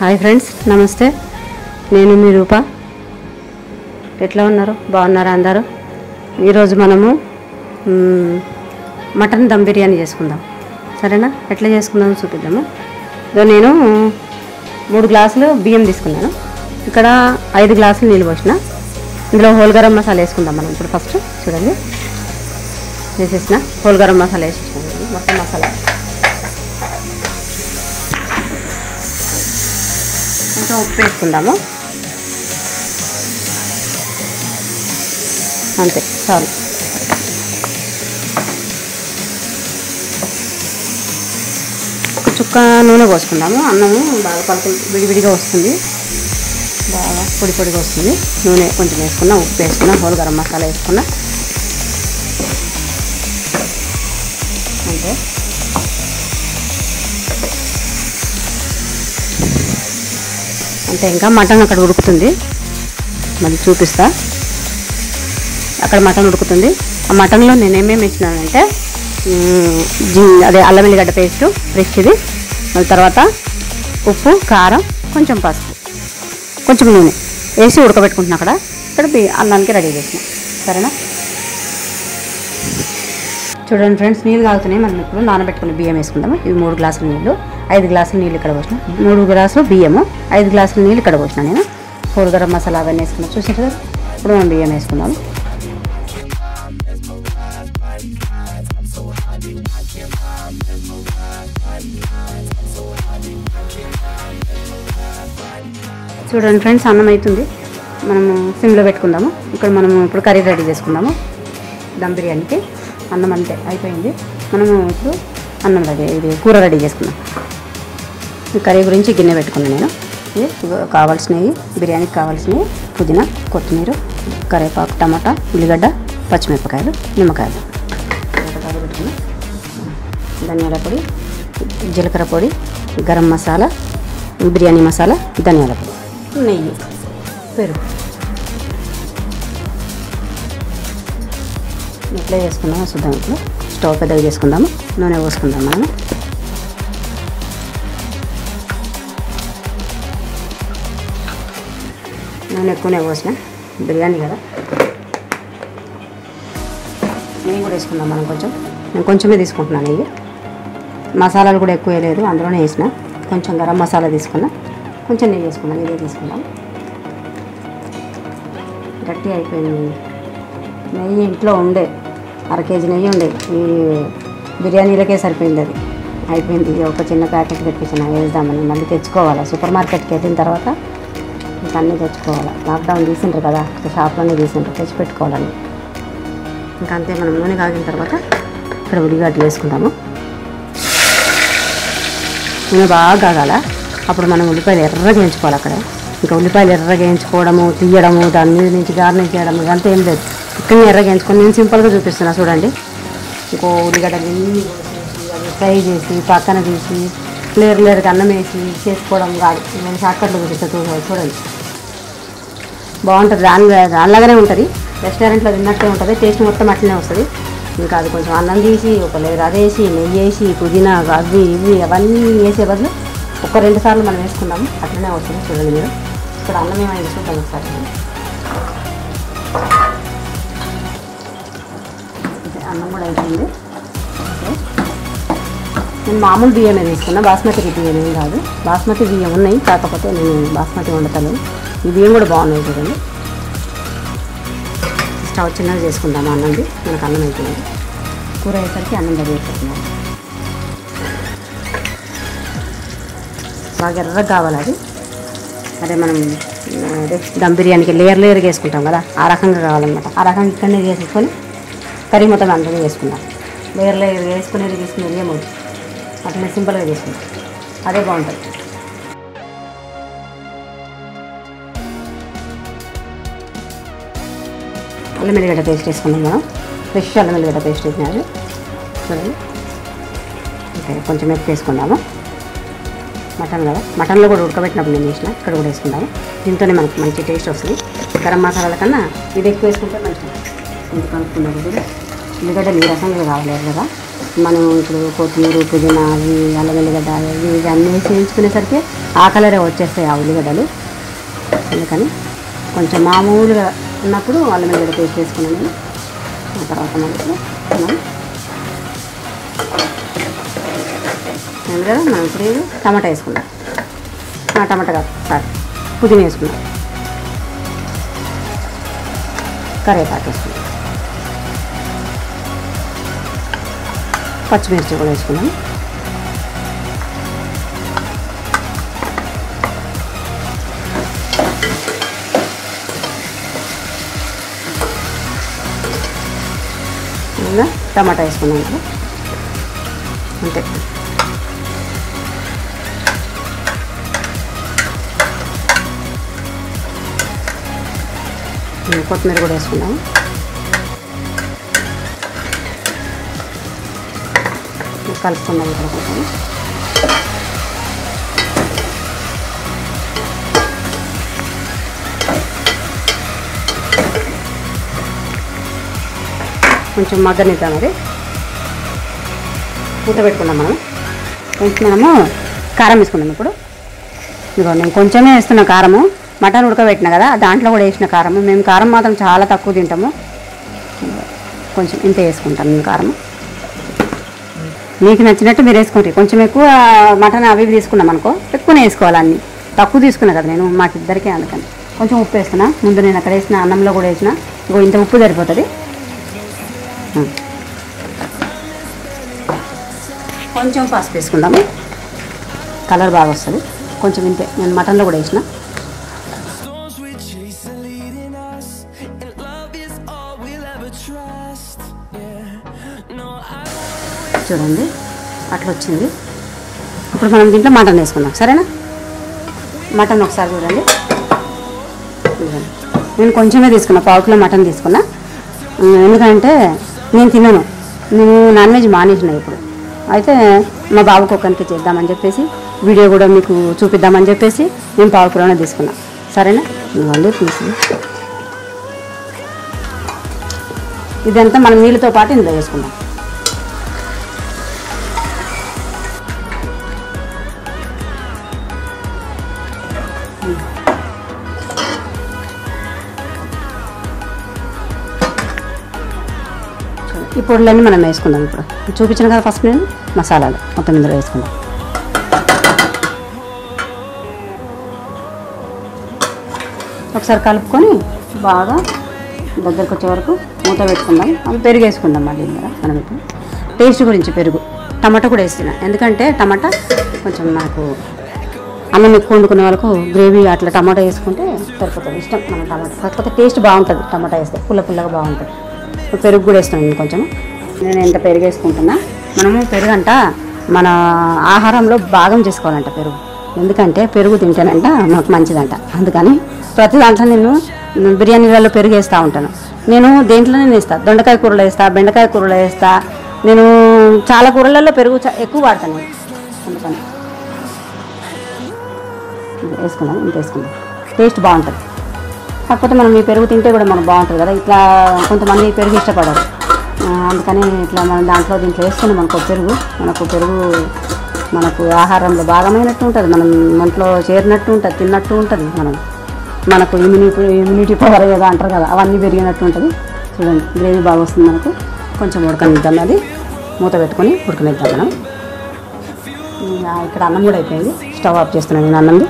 Hi friends నమస్తే నేను మీ రూప ఎట్లా ఉన్నారు బాగున్నారా అందరూ ఈరోజు మనము మ్, మటన్ దమ్ బిర్యానీ చేసుకుందాం సరేనా ఎట్లా చేసుకుందామో చూపిద్దాము ఇదో నేను మూడు గ్లాసులు బియ్యం తీసుకున్నాను ఇక్కడ ఐదు గ్లాసులు నీళ్ళు పోసిన ఇందులో హోల్ గరం మసాలా వేసుకుందాం మనం ఇప్పుడు ఫస్ట్ చూడండి వేసేసిన హోల్ గరం మసాలా వేసేసిన మొత్తం మసాలా కొంచెం ఉప్పు వేసుకుందాము అంతే చాలు ఒక చుక్క నూనె పోసుకుందాము అన్నము బాగా పలుకులు విడివిడిగా వస్తుంది బాగా పొడి పొడిగా వస్తుంది నూనె కొంచెం వేసుకున్నా ఉప్పు వేసుకున్నా హోల్ గరం మసాలా వేసుకున్నా అంతే అంతే ఇంకా మటన్ అక్కడ ఉడుకుతుంది మళ్ళీ చూపిస్తా అక్కడ మటన్ ఉడుకుతుంది ఆ మటన్లో నేను ఏమేమి వేసినానంటే మ్, జి- అదే అల్లం ఎల్లిగడ్డ పేస్ట్ ఫ్రెష్ది మళ్ళీ తర్వాత ఉప్పు కారం కొంచెం పసుపు కొంచెం నూనె వేసి ఉడకబెట్టుకుంటున్నా అక్కడ ఇక్కడ బి- అన్నానికి రెడీ చేసిన సరేనా చూడండి ఫ్రెండ్స్ నీళ్ళు తాగుతున్నాయి మనం ఇప్పుడు నానబెట్టుకుని బియ్యం వేసుకుందాము ఇవి మూడు గ్లాసుల నీళ్ళు ఐదు గ్లాసుల నీళ్ళు ఇక్కడ పోసిన మూడు గ్లాసులు బియ్యము ఐదు గ్లాసుల నీళ్ళు ఇక్కడ పోసిన నేను హోల్ గరం మసాలా అవన్నీ వేసుకున్నాం చూసారు కదా ఇప్పుడు మనం బియ్యం వేసుకుందాము చూడండి ఫ్రెండ్స్ అన్నం అవుతుంది మనము సిమ్లో పెట్టుకుందాము ఇక్కడ మనము ఇప్పుడు కర్రీ రెడీ చేసుకుందాము దమ్ బిర్యానీకి అన్నం అంతే అయిపోయింది మనము ఇప్పుడు అన్నం రెడీ ఇది కూర రెడీ చేసుకుందాం ఈ కర్రీ గురించి గిన్నె పెట్టుకున్నాను నేను ఇది ఇగో కావాల్సినవి బిర్యానీకి కావాల్సినవి పుదీనా కొత్తిమీర కరివేపాకు టమాటా ఉల్లిగడ్డ పచ్చిమిరపకాయలు నిమ్మకాయలు మిరపకాయలు పెట్టుకుని ధనియాల పొడి జీలకర్ర పొడి గరం మసాలా బిర్యానీ మసాలా ధనియాల పొడి నెయ్యి పెరుగు ఎట్లా చేసుకుందామో చూద్దాం ఇప్పుడు స్టవ్ పెద్దగా చేసుకుందాము నూనె పోసుకుందాం మనం నూనె ఎక్కువనే పోసిన బిర్యానీ కదా నెయ్యి కూడా వేసుకుందాం మనం కొంచెం నేను కొంచెమే తీసుకుంటున్నాను నెయ్యి మసాలాలు కూడా ఎక్కువ వేయలేదు అందులోనే వేసిన కొంచెం గరం మసాలా తీసుకున్నా కొంచెం నెయ్యి వేసుకున్నాను ఇదే తీసుకుందాం గట్టి అయిపోయింది నెయ్యి ఇంట్లో ఉండే అర కేజీ నెయ్యి ఉండే ఈ బిర్యానీలకే సరిపోయింది అది అయిపోయింది ఇది ఒక చిన్న ప్యాకెట్ తెప్పించిన వేద్దామని మళ్ళీ తెచ్చుకోవాలి సూపర్ మార్కెట్కి వెళ్ళిన తర్వాత ఇంకా అన్నీ తెచ్చుకోవాలి లాక్డౌన్ తీసిండ్రు కదా షాప్లోనే తీసిండ్రు తెచ్చి పెట్టుకోవాలని ఇంకా అంతే మనం నూనె కాగిన తర్వాత ఇక్కడ ఉల్లిగడ్డలు వేసుకుంటాము నూనె బాగా కాగాల అప్పుడు మనం ఉల్లిపాయలు ఎర్రగా వేయించుకోవాలి అక్కడ ఇంకా ఉల్లిపాయలు ఎర్రగా వేయించుకోవడము తీయడము దాని మీద నుంచి గార్నిష్ చేయడం ఇదంతా ఏం లేదు ఇక్కడ ఎర్రగా వేయించుకొని నేను సింపుల్గా చూపిస్తున్నా చూడండి ఇంకో ఉల్లిగడ్డలు ఎన్ని కోసేసి, అవి ఫ్రై చేసి పక్కన తీసి లేరు లేరుగా అన్నం వేసి చేసుకోవడం కాదు నేను షార్ట్కట్లో చూపిస్తా చూ- చూడండి బాగుంటుంది దాని దానిలాగానే ఉంటుంది రెస్టారెంట్లో తిన్నట్టే ఉంటుంది టేస్ట్ మొత్తం అట్లనే వస్తుంది ఇంకా అది కొంచెం అన్నం తీసి ఒక లేరు అదేసి నెయ్యి వేసి పుదీనా అవి ఇవి అవన్నీ వేసే బదులు ఒక రెండు సార్లు మనం వేసుకుందాము అట్లనే వస్తుంది చూడండి మీరు ఇక్కడ అన్నం ఏమైనా చూద్దాం ఒకసారి ఓకే, అన్నం కూడా అయిపోయింది ఓకే. నేను మామూలు బియ్యమే తీసుకున్నా బాస్మతి బియ్యం ఏం కాదు బాస్మతి బియ్యం ఉన్నాయి కాకపోతే నేను బాస్మతి వండుతాను ఈ బియ్యం కూడా బాగున్నాయి చూడండి స్టవ్ చిన్నగా చేసుకుందాము అన్నంది మనకు అన్నం అయిపోయింది కూర అయ్యేసరికి అన్నం రెడీ అయిపోతున్నాం బాగా ఎర్రగా కావాలి అది అదే మనం ఆ, అదే దమ్ బిర్యానీకి లేయర్ లేయర్గా వేసుకుంటాం కదా ఆ రకంగా కావాలన్నమాట ఆ రకంగా ఇక్కడనే చేసుకొని కర్రీ మొత్తం అందులో వేసుకుందాం లేయర్ లేయర్ వేసుకునేది తీసుకునేది ఏమవుతుంది అట్లనే సింపుల్గా చేసుకుంటాం అదే బాగుంటుంది అల్లం ఎల్లిగడ్డ పేస్ట్ వేసుకున్నాం మనం ఫ్రెష్ అల్లం ఎల్లిగడ్డ పేస్ట్ వేసినది చూడండి ఓకే కొంచెం ఎక్కువ వేసుకుందాము మటన్ కదా మటన్లో కూడా ఉడకబెట్టినప్పుడు నేను వేసిన ఇక్కడ కూడా వేసుకుందాము దీంతోనే మనకు మంచి టేస్ట్ వస్తుంది గరం మసాలాల కన్నా ఇది ఎక్కువ వేసుకుంటే మంచిగా ఇది కలుపుకున్నారు కూడా ఉల్లిగడ్డ నీరసంగా కావాలి కదా మనం ఇప్పుడు కొత్తిమీర పుదీనా అవి అల్లం ఎల్లిగడ్డ ఇవి ఇవి అన్నీ వేసి వేయించుకునేసరికి ఆ కలరే వచ్చేస్తాయి ఆ ఉల్లిగడ్డలు అందుకని కొంచెం మామూలుగా ఉన్నప్పుడు అల్లం ఎల్లిగడ్డ పేస్ట్ వేసుకున్నాను నేను ఆ తర్వాత మనకి మనం అయింది కదా మనం ఇప్పుడు ఇది టమాటా వేసుకుందాం ఆ, టమాటా కాదు సారీ పుదీనా వేసుకుందాం కరివేపాకు వేసుకుందాం పచ్చిమిర్చి కూడా వేసుకుందాం ఇంకా టమాటా వేసుకున్నాం ఇప్పుడు అంతే ఉమ్, కొత్తిమీర కూడా వేసుకుందాం కలుపుకుందాం ఇక్కడ కొంచెం కొంచెం మగ్గనిద్దాం అది మూత పెట్టుకుందాం మనం కొంచెం మనము కారం వేసుకుందాం ఇప్పుడు ఇదిగో నేను కొంచెమే వేస్తున్న కారము మటన్ ఉడకబెట్టిన కదా దాంట్లో కూడా వేసిన కారము మేము కారం మాత్రం చాలా తక్కువ తింటాము కొంచెం ఇంత వేసుకుంటాను నేను కారం మీకు నచ్చినట్టు మీరు వేసుకోండి కొంచెం ఎక్కువ మటన్ అవి ఇవి తీసుకున్నాం అనుకో ఎక్కువనే వేసుకోవాలి అన్ని తక్కువ తీసుకున్నా కదా నేను మాకు ఇద్దరికే అందుకని కొంచెం ఉప్పు వేస్తున్నా ముందు నేను అక్కడ వేసిన అన్నంలో కూడా వేసిన ఇగో ఇంత ఉప్పు సరిపోతుంది ఉం. కొంచెం పసుపు వేసుకుందాము కలర్ బాగా వస్తుంది కొంచెం ఇంతే నేను మటన్లో కూడా వేసిన Storms we chase are leading us, and love is all we'll ever trust. Yeah, no, I చూడండి అట్లా వచ్చింది ఇప్పుడు మనం దీంట్లో మటన్ వేసుకుందాం సరేనా మటన్ ఒకసారి చూడండి ఇదిగోండి. నేను కొంచెమే తీసుకున్నా పావు కిలో మటన్ తీసుకున్నా ఉమ్, ఎందుకంటే నేను తినను నేను నాన్ వెజ్ మానేసిన ఇప్పుడు అయితే మా బాబుకి ఒక్కరికి చేద్దామని చెప్పేసి వీడియో కూడా మీకు చూపిద్దామని చెప్పేసి నేను పావు కిలోనే తీసుకున్నా సరేనా ఇవ్వండి తీసి ఇదంతా మనం నీళ్ళతో పాటు ఇందులో వేసుకుందాం ఈ పొడులన్నీ మనం వేసుకుందాం ఇప్పుడు చూపించిన కదా ఫస్ట్ నేను మసాలాలు మొత్తం ఇందులో వేసుకుందాం ఒకసారి కలుపుకొని బాగా దగ్గరకు వచ్చే వరకు మూత పెట్టుకుందాం అవి పెరుగు వేసుకుందాం మళ్ళీ ఇందులో మనం ఇప్పుడు టేస్ట్ గురించి పెరుగు టమాటా కూడా వేస్తున్నా ఎందుకంటే టమాటా కొంచెం నాకు అన్నం ఎక్కువ వండుకునే వాళ్ళకు గ్రేవీ అట్లా టమాటా వేసుకుంటే సరిపోతుంది ఇష్టం మన టమాటా కాకపోతే టేస్ట్ బాగుంటుంది టమాటా వేస్తే పుల్ల పుల్లగా బాగుంటుంది ఇప్పుడు పెరుగు కూడా వేస్తున్నాను నేను కొంచెం నేను ఎంత పెరుగు వేసుకుంటున్నా మనము పెరుగు అంట మన ఆహారంలో భాగం చేసుకోవాలంట పెరుగు ఎందుకంటే పెరుగు తింటేనంట మాకు మంచిదంట అందుకని ప్రతి దాంట్లో నేను బిర్యానీలలో పెరుగు వేస్తూ ఉంటాను నేను దేంట్లోనే నేను వేస్తా దొండకాయ కూరలో వేస్తా బెండకాయ కూరలో వేస్తా నేను చాలా కూరలలో పెరుగు చా- ఎక్కువ వాడతాను నేను అందుకని ఇది వేసుకుందాం ఇంత వేసుకుందాం టేస్ట్ బాగుంటుంది కాకపోతే మనం ఈ పెరుగు తింటే కూడా మనకు బాగుంటుంది కదా ఇట్లా కొంతమంది పెరుగు ఇష్టపడరు ఆ, అందుకని ఇట్లా మనం దాంట్లో దీంట్లో వేసుకుని మనకు పెరుగు మనకు పెరుగు మనకు ఆహారంలో భాగమైనట్టు ఉంటుంది మనం ఒంట్లో చేరినట్టు ఉంటుంది తిన్నట్టు ఉంటుంది మనం మనకు ఇమ్యూనిటీ ఇమ్యూనిటీ పవర్ ఏదో అంటారు కదా అవన్నీ పెరిగినట్టు ఉంటుంది చూడండి గ్రేవీ బాగా వస్తుంది మనకు కొంచెం ఉడకనిద్దాం అది మూత పెట్టుకొని ఉడకనిద్దాం మనం ఇంకా ఇక్కడ అన్నం కూడా అయిపోయింది స్టవ్ ఆఫ్ చేస్తున్నాను నేను అన్నంది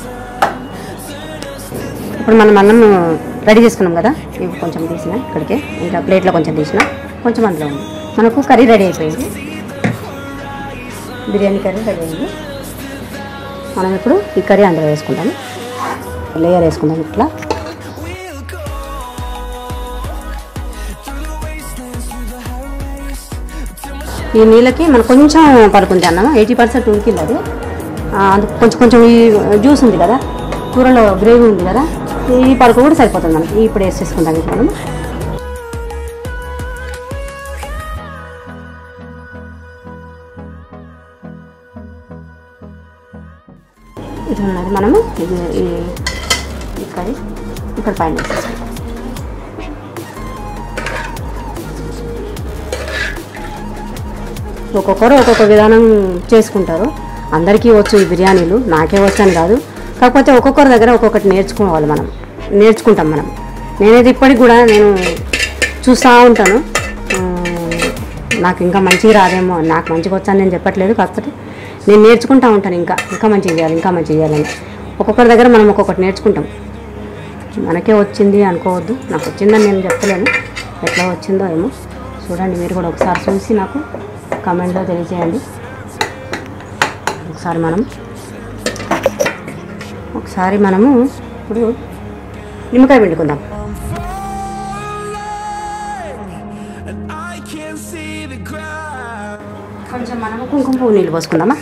ఇప్పుడు మనం అన్నం రెడీ చేసుకున్నాం కదా ఇవి కొంచెం తీసిన ఇక్కడికి ఇంకా ప్లేట్లో కొంచెం తీసిన కొంచెం అందులో ఉంది మనకు కర్రీ రెడీ అయిపోయింది బిర్యానీ కర్రీ రెడీ అయింది మనం ఇప్పుడు ఈ కర్రీ అందులో వేసుకుందాం లేయర్ వేసుకుందాం ఇట్లా will go through the wastelands, through the highways, till my ఈ నీళ్ళకి మనం కొంచెం పడుకుంది అన్నం ఎయిటీ పర్సెంట్ ఉడికింది అది ఆ, అందుకు కొంచెం కొంచెం ఈ జ్యూస్ ఉంది కదా కూరలో గ్రేవీ ఉంది కదా ఈ పడుకు కూడా సరిపోతుంది మనకి ఇప్పుడు వేసేసుకుందాం ఇప్పుడు మనం ఇది ఉన్నది మనము ఇది ఈ- ఇక్కడ ఇక్కడ పైన వేసేసుకుందాం ఒక్కొక్కరు ఒక్కొక్క విధానం చేసుకుంటారు అందరికీ వచ్చు ఈ బిర్యానీలు నాకే వచ్చు అని కాదు కాకపోతే ఒక్కొక్కరి దగ్గర ఒక్కొక్కటి నేర్చుకోవాలి మనం నేర్చుకుంటాం మనం నేనైతే ఇప్పటికి కూడా నేను చూస్తూ ఉంటాను ఆ, నాకు ఇంకా మంచిగా రాదేమో నాకు మంచిగా వచ్చాను నేను చెప్పట్లేదు కాకపోతే నేను నేర్చుకుంటా ఉంటాను ఇంకా ఇంకా మంచిగా చేయాలి ఇంకా మంచిగా చేయాలని ఒక్కొక్కరి దగ్గర మనం ఒక్కొక్కటి నేర్చుకుంటాం మనకే వచ్చింది అనుకోవద్దు నాకు వచ్చిందని నేను చెప్తలేను ఎట్లా వచ్చిందో ఏమో చూడండి మీరు కూడా ఒకసారి చూసి నాకు కమెంట్లో తెలియజేయండి ఒకసారి మనం ఒకసారి మనము ఇప్పుడు నిమ్మకాయ పిండుకుందాం and I can't see the ground. కొంచెం మనము కుంకుమ పువ్వు నీళ్ళు పోసుకుందామా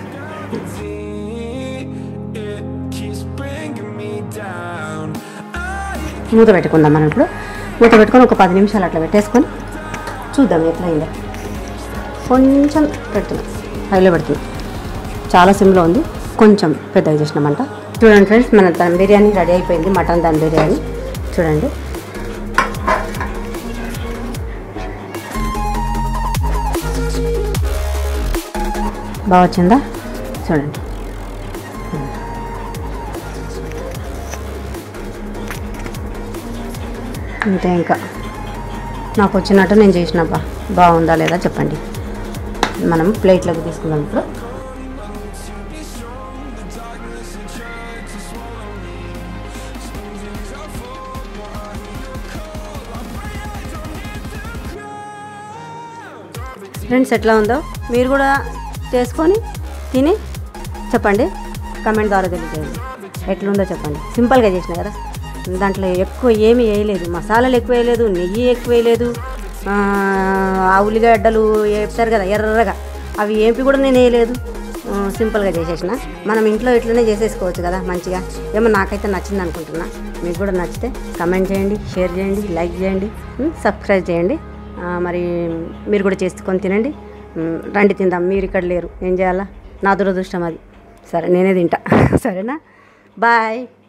It keeps bringing me down. I మూత పెట్టుకుందాం మనం ఇప్పుడు మూత పెట్టుకొని ఒక పది నిమిషాలు అట్లా పెట్టేసుకొని చూద్దాం ఎట్లా అయిందో కొంచెం పెడుతున్నాం హైలో పెడుతున్నాం చాలా సిమ్లో ఉంది కొంచెం పెద్దగా చేసినామంట చూడండి ఫ్రెండ్స్ మన దమ్ బిర్యానీ రెడీ అయిపోయింది మటన్ దమ్ బిర్యానీ చూడండి బాగా వచ్చిందా చూడండి అంతే ఇంకా నాకు వచ్చినట్టు నేను చేసినబ్బా బాగుందా లేదా చెప్పండి మనం ప్లేట్లోకి తీసుకుందాం ఇప్పుడు ఫ్రెండ్స్ ఎట్లా ఉందో మీరు కూడా చేసుకొని తిని చెప్పండి కమెంట్ ద్వారా తెలియజేయండి ఎట్లుందో చెప్పండి సింపుల్గా చేసిన కదా దాంట్లో ఎక్కువ ఏమీ వేయలేదు మసాలాలు ఎక్కువ వేయలేదు నెయ్యి ఎక్కువ వేయలేదు ఆ, ఆ ఉల్లిగడ్డలు వేస్తారు కదా ఎర్రగా అవి ఏంపి కూడా నేను వేయలేదు ఆ, సింపుల్గా చేసేసిన మనం ఇంట్లో ఇట్లనే చేసేసుకోవచ్చు కదా మంచిగా ఏమో నాకైతే నచ్చింది అనుకుంటున్నా మీకు కూడా నచ్చితే కమెంట్ చేయండి షేర్ చేయండి లైక్ చేయండి ఉం, సబ్స్క్రైబ్ చేయండి ఆ, మరి మీరు కూడా చేసుకొని తినండి ఉం, రండి తిందాం మీరు ఇక్కడ లేరు ఏం చేయాలా నా దురదృష్టం అది సరే నేనే తింటా సరేనా బాయ్